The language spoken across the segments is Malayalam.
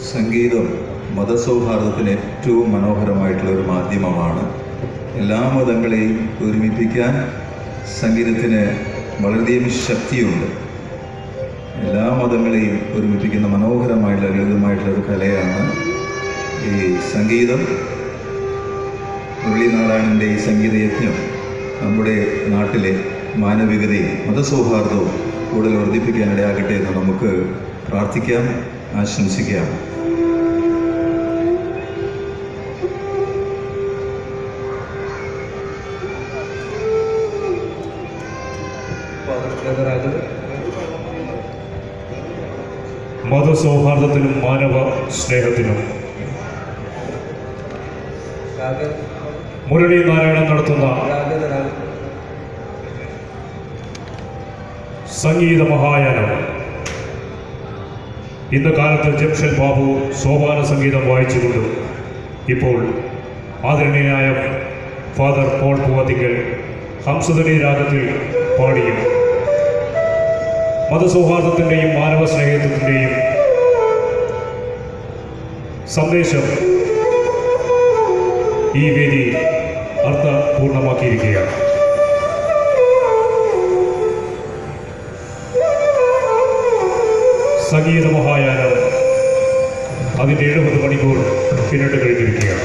സംഗീതം മതസൗഹാർദ്ദത്തിന് ഏറ്റവും മനോഹരമായിട്ടുള്ള ഒരു മാധ്യമമാണ് എല്ലാ മതങ്ങളെയും ഒരുമിപ്പിക്കാൻ സംഗീതത്തിന് വളരെയധികം ശക്തിയുണ്ട് എല്ലാ മതങ്ങളെയും ഒരുമിപ്പിക്കുന്ന മനോഹരമായിട്ടുള്ള ലളിതമായിട്ടുള്ള ഒരു കലയാണ് ഈ സംഗീതം മുരളീനാരായണൻ്റെ ഈ സംഗീതയജ്ഞം നമ്മുടെ നാട്ടിലെ മാനവികതയും മതസൗഹാർദ്ദവും കൂടുതൽ വർദ്ധിപ്പിക്കാനിടയാകട്ടെ എന്ന് നമുക്ക് പ്രാർത്ഥിക്കാം ആശംസിക്കാം മതസൗഹാർദ്ദത്തിനും മാനവ സ്നേഹത്തിനും മുരളി നാരായണൻ നടത്തുന്ന സംഗീത മഹായാനം ഇന്ന് കാലത്ത് ജംഷൻ ബാബു സോപാന സംഗീതം വായിച്ചുകൊണ്ടും ഇപ്പോൾ ആദരണീയനായ ഫാദർ പോൾ പൂവത്തിങ്കൽ ഹംസധനി രാഗത്തിൽ പാടിയും മതസൗഹാർദ്ദത്തിൻ്റെയും മാനവ സ്നേഹത്തിൻ്റെയും സന്ദേശം ഈ വേദി അർത്ഥപൂർണമാക്കിയിരിക്കുകയാണ് സംഗീത മഹായാനം അതിൻ്റെ എഴുപത് മണിക്കൂർ പിന്നിട്ട് കഴിഞ്ഞിരിക്കുകയാണ്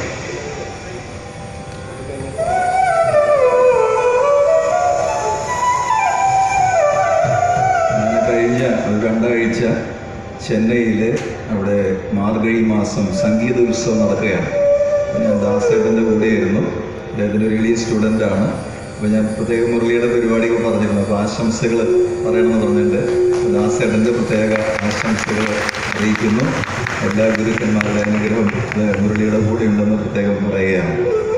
ഞാൻ കഴിഞ്ഞ ഒരു രണ്ടാഴ്ച ചെന്നൈയിൽ അവിടെ മാർഗഴി മാസം സംഗീത ഉത്സവം നടക്കുകയാണ് അപ്പോൾ ഞാൻ ദാസേട്ടൻ്റെ കൂടെയായിരുന്നു അദ്ദേഹത്തിൻ്റെ ഒരു എളിയ സ്റ്റുഡൻ്റാണ് അപ്പോൾ ഞാൻ പ്രത്യേക മുരളിയുടെ പരിപാടികൾ പറഞ്ഞിരുന്നു അപ്പോൾ ആശംസകൾ പറയണമെന്ന് പറഞ്ഞിട്ടുണ്ട് അപ്പോൾ ദാസേട്ടൻ്റെ പ്രത്യേക ആശംസകൾ അറിയിക്കുന്നു എല്ലാ ഗുരുക്കന്മാരുടെ അനുഗ്രഹം ഇത് മുരളിയുടെ കൂടെ ഉണ്ടെന്ന് പ്രത്യേകം പറയുകയാണ്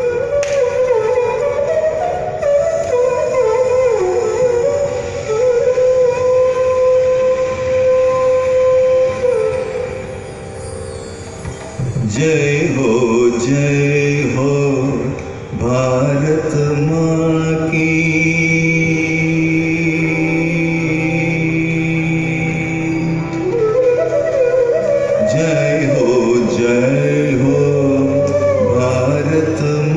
जय हो जय हो भारत माँ की जय हो जय हो भारत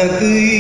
നടക്കുകയില്ല